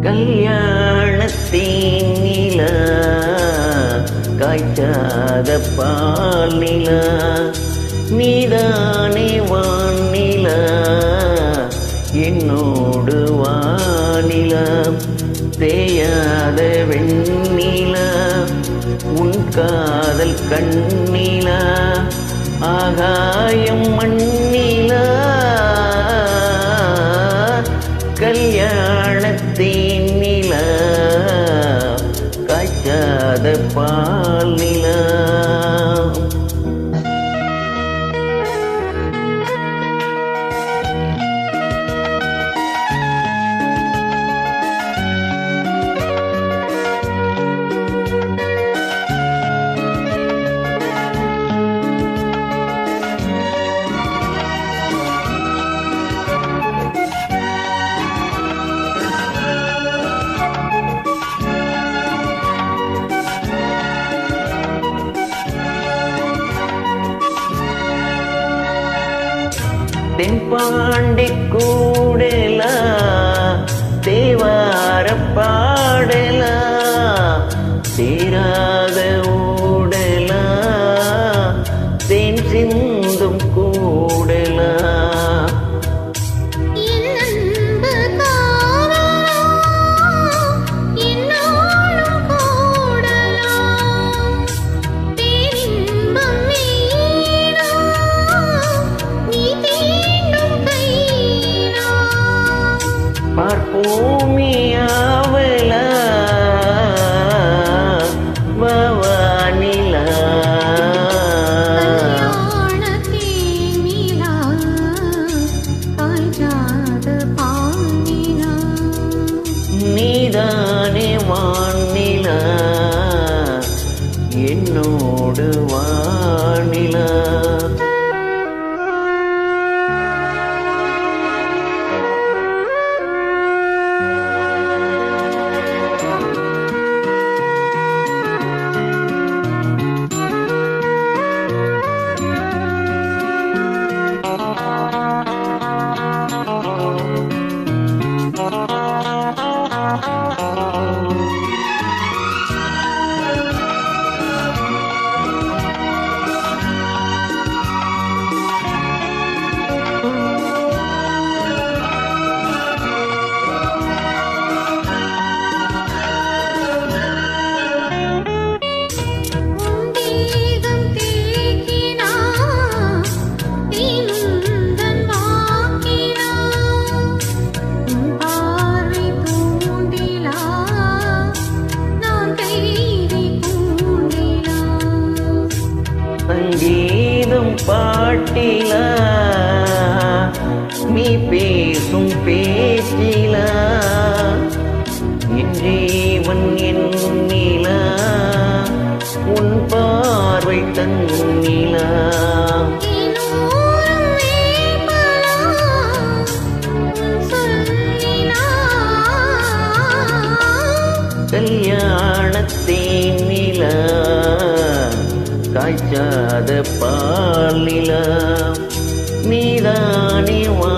கல்யாணத்தின் நிலா காய்ச்சாத பால் நிலா நீதானே வானிலா என்னோடு வானிலா தேயாத வெண்ணிலா உன் காதல் கண்ணிலா ஆகாயம் மண்ணிலா கல்யாணத்தின் நிலா காய்ச்சாத பால் நிலா தென்பாண்டி கூடலா தேவார பாடலா தீராத ஊடலா தேன் சிந்தும் கூடலா என் அன்பு காவலா என்னோடும் கூடலா பேரின்பம் நீரா நீ தீண்டும் கைரா பார்ப்போமே ஆவலா வானிலா கல்யாணத்தின் நிலா காய்ச்சாத பானிலா நீதானே வானிலா என்னோடு வானிலா தேகம் தேகினா தீனுந்தன் வாக்கினா உன் பார்வை தூண்டிலா நான் கைதி பூண்டிலா சங்கீதம் பாட்டிலா நீ பேசும் பேச்சிலா என் ஜீவன் என்னிலா உன் பார்வை தன்னிலா இன்னூரும் வேப்பலா உன் சொல்லிலா கல்யாணத்தின் நிலா காய்ச்சாத பால் நிலா நீதானே வா